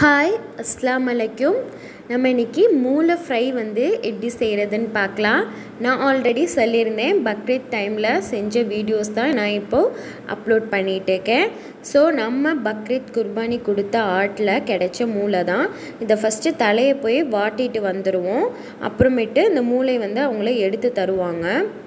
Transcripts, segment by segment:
hi அஸ்லாம் அலைக்கும் நம்ம இன்றைக்கி மூளை ஃப்ரை வந்து எப்படி செய்கிறதுன்னு பார்க்கலாம் நான் ஆல்ரெடி சொல்லியிருந்தேன் பக்ரீத் டைமில் செஞ்ச வீடியோஸ் தான் நான் இப்போது அப்லோட் பண்ணிகிட்டு இருக்கேன் ஸோ நம்ம பக்ரீத் குர்பானி கொடுத்த ஆட்டில் கிடைச்ச மூளை தான் இதை ஃபஸ்ட்டு தலையை போய் வாட்டிட்டு வந்துடுவோம் அப்புறமேட்டு இந்த மூளை வந்து அவங்கள எடுத்து தருவாங்க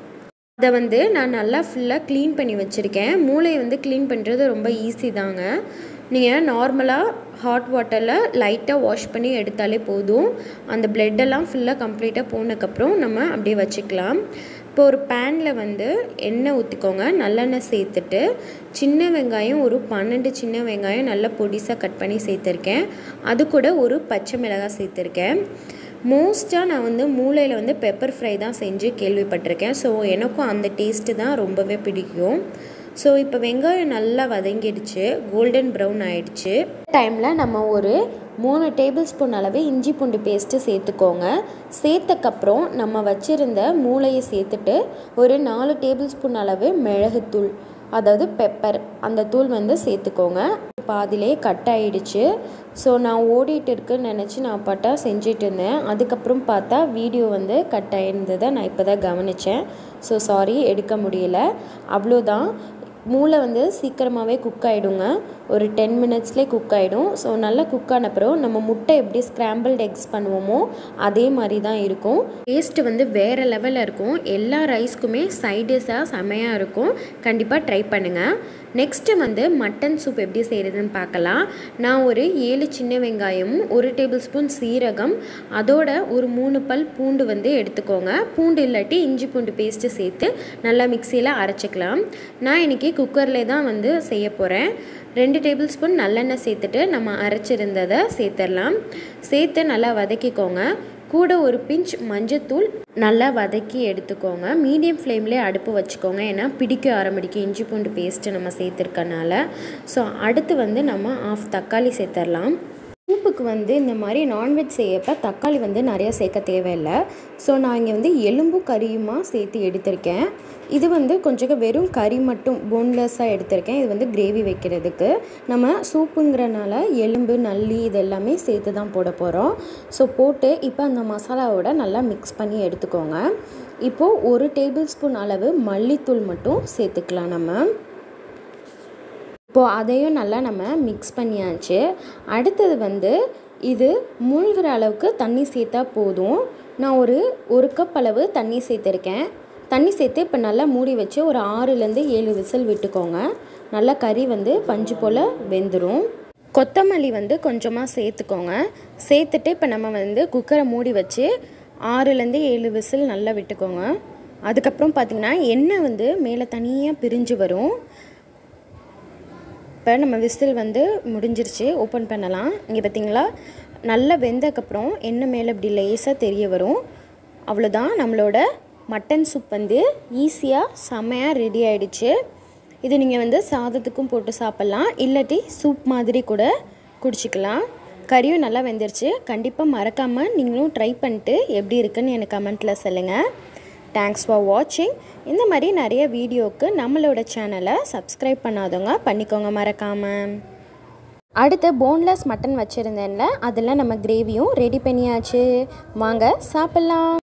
அதை வந்து நான் நல்லா ஃபுல்லாக க்ளீன் பண்ணி வச்சுருக்கேன் மூளையை வந்து க்ளீன் பண்ணுறது ரொம்ப ஈஸி தாங்க நீங்கள் நார்மலாக ஹாட் வாட்டரில் லைட்டாக வாஷ் பண்ணி எடுத்தாலே போதும் அந்த பிளட்டெல்லாம் ஃபுல்லாக கம்ப்ளீட்டாக போனதுக்கப்புறம் நம்ம அப்படியே வச்சுக்கலாம் இப்போ ஒரு பேனில் வந்து எண்ணெய் ஊற்றிக்கோங்க நல்லெண்ணெய் சேர்த்துட்டு சின்ன வெங்காயம் ஒரு பன்னெண்டு சின்ன வெங்காயம் நல்லா பொடிசாக கட் பண்ணி சேர்த்துருக்கேன் அது கூட ஒரு பச்சை மிளகாய் சேர்த்துருக்கேன் மோஸ்ட்டாக நான் வந்து மூளையில் வந்து பெப்பர் ஃப்ரை தான் செஞ்சு கேள்விப்பட்டிருக்கேன் ஸோ எனக்கும் அந்த டேஸ்ட்டு தான் ரொம்பவே பிடிக்கும் ஸோ இப்போ வெங்காயம் நல்லா வதங்கிடுச்சு கோல்டன் ப்ரௌன் ஆயிடுச்சு டைமில் நம்ம ஒரு மூணு டேபிள் ஸ்பூன் அளவு இஞ்சி பூண்டு பேஸ்ட்டு சேர்த்துக்கோங்க சேர்த்தக்கப்புறம் நம்ம வச்சுருந்த மூளையை சேர்த்துட்டு ஒரு நாலு டேபிள் ஸ்பூன் அளவு மிளகுத்தூள் அதாவது பெப்பர் அந்த தூள் வந்து சேர்த்துக்கோங்க பாதிலே கட் ஆகிடுச்சு ஸோ நான் ஓடிட்டு இருக்குன்னு நினச்சி நான் பாட்டா செஞ்சுட்டு இருந்தேன் அதுக்கப்புறம் பார்த்தா வீடியோ வந்து கட் ஆகிருந்ததை நான் இப்போ தான் கவனித்தேன் ஸோ சாரி எடுக்க முடியல அவ்வளோதான் மூளை வந்து சீக்கிரமாகவே குக் ஆகிடுங்க ஒரு டென் மினிட்ஸ்லேயே குக் ஆகிடும் ஸோ நல்லா குக் ஆன பிறகு நம்ம முட்டை எப்படி ஸ்க்ராம்பிள்டு எக்ஸ் பண்ணுவோமோ அதே மாதிரி தான் இருக்கும் டேஸ்ட்டு வந்து வேறு லெவலில் இருக்கும் எல்லா ரைஸ்க்குமே சைடிஷாக செமையாக இருக்கும் கண்டிப்பாக ட்ரை பண்ணுங்கள் நெக்ஸ்ட்டு வந்து மட்டன் சூப் எப்படி செய்கிறதுன்னு பார்க்கலாம் நான் ஒரு ஏழு சின்ன வெங்காயம் ஒரு டேபிள் ஸ்பூன் சீரகம் அதோட ஒரு மூணு பல் பூண்டு வந்து எடுத்துக்கோங்க பூண்டு இல்லாட்டி இஞ்சி பூண்டு பேஸ்ட்டு சேர்த்து நல்லா மிக்சியில் அரைச்சிக்கலாம் நான் இன்றைக்கி குக்கரில் தான் வந்து செய்ய போகிறேன் ரெண்டு டேபிள் ஸ்பூன் நல்லெண்ணெய் சேர்த்துட்டு நம்ம அரைச்சிருந்ததை சேர்த்துடலாம் சேர்த்து நல்லா வதக்கிக்கோங்க கூட ஒரு பிஞ்ச் மஞ்சத்தூள் நல்லா வதக்கி எடுத்துக்கோங்க மீடியம் ஃப்ளேம்லேயே அடுப்பு வச்சுக்கோங்க ஏன்னா பிடிக்க ஆரம்பிக்கும் இஞ்சி பூண்டு பேஸ்ட்டு நம்ம சேர்த்துருக்கனால ஸோ அடுத்து வந்து நம்ம ஆஃப் தக்காளி சேர்த்துடலாம் சூப்புக்கு வந்து இந்த மாதிரி நான்வெஜ் செய்யப்போ தக்காளி வந்து நிறையா சேர்க்க தேவையில்லை ஸோ நான் இங்கே வந்து எலும்பு கறியுமா சேர்த்து எடுத்திருக்கேன் இது வந்து கொஞ்சம் வெறும் கறி மட்டும் போன்லெஸ்ஸாக எடுத்திருக்கேன் இது வந்து கிரேவி வைக்கிறதுக்கு நம்ம சூப்புங்கிறனால எலும்பு நல்லி இது எல்லாமே சேர்த்து தான் போட போகிறோம் ஸோ போட்டு இப்போ அந்த மசாலாவோட நல்லா மிக்ஸ் பண்ணி எடுத்துக்கோங்க இப்போது ஒரு டேபிள் ஸ்பூன் அளவு மல்லித்தூள் மட்டும் சேர்த்துக்கலாம் நம்ம இப்போது அதையும் நல்லா நம்ம மிக்ஸ் பண்ணியாச்சு அடுத்தது வந்து இது மூழ்கிற அளவுக்கு தண்ணி சேர்த்தா போதும் நான் ஒரு ஒரு கப் அளவு தண்ணி சேர்த்துருக்கேன் தண்ணி சேர்த்து இப்போ நல்லா மூடி வச்சு ஒரு ஆறுலேருந்து ஏழு விசில் விட்டுக்கோங்க நல்லா கறி வந்து பஞ்சு போல் வெந்துடும் கொத்தமல்லி வந்து கொஞ்சமாக சேர்த்துக்கோங்க சேர்த்துட்டு இப்போ நம்ம வந்து குக்கரை மூடி வச்சு ஆறுலேருந்து ஏழு விசில் நல்லா விட்டுக்கோங்க அதுக்கப்புறம் பார்த்திங்கன்னா எண்ணெய் வந்து மேலே தனியாக பிரிஞ்சு வரும் இப்போ நம்ம விசில் வந்து முடிஞ்சிருச்சு ஓப்பன் பண்ணலாம் இங்கே பார்த்தீங்களா நல்லா வெந்ததுக்கப்புறம் எண்ணெய் மேலே இப்படி லேசாக தெரிய வரும் அவ்வளோதான் நம்மளோட மட்டன் சூப் வந்து ஈஸியாக செமையாக ரெடி ஆகிடுச்சு இது நீங்கள் வந்து சாதத்துக்கும் போட்டு சாப்பிட்லாம் இல்லாட்டி சூப் மாதிரி கூட குடிச்சிக்கலாம் கறியும் நல்லா வெந்துருச்சு கண்டிப்பாக மறக்காமல் நீங்களும் ட்ரை பண்ணிட்டு எப்படி இருக்குன்னு எனக்கு கமெண்ட்டில் சொல்லுங்கள் தேங்க்ஸ் ஃபார் வாட்சிங் இந்த மாதிரி நிறைய வீடியோவுக்கு நம்மளோட சேனலை சப்ஸ்கிரைப் பண்ணாதவங்க பண்ணிக்கோங்க மறக்காமல் அடுத்து போன்லெஸ் மட்டன் வச்சுருந்தேன்ல அதில் நம்ம கிரேவியும் ரெடி பண்ணியாச்சு வாங்க சாப்பிட்லாம்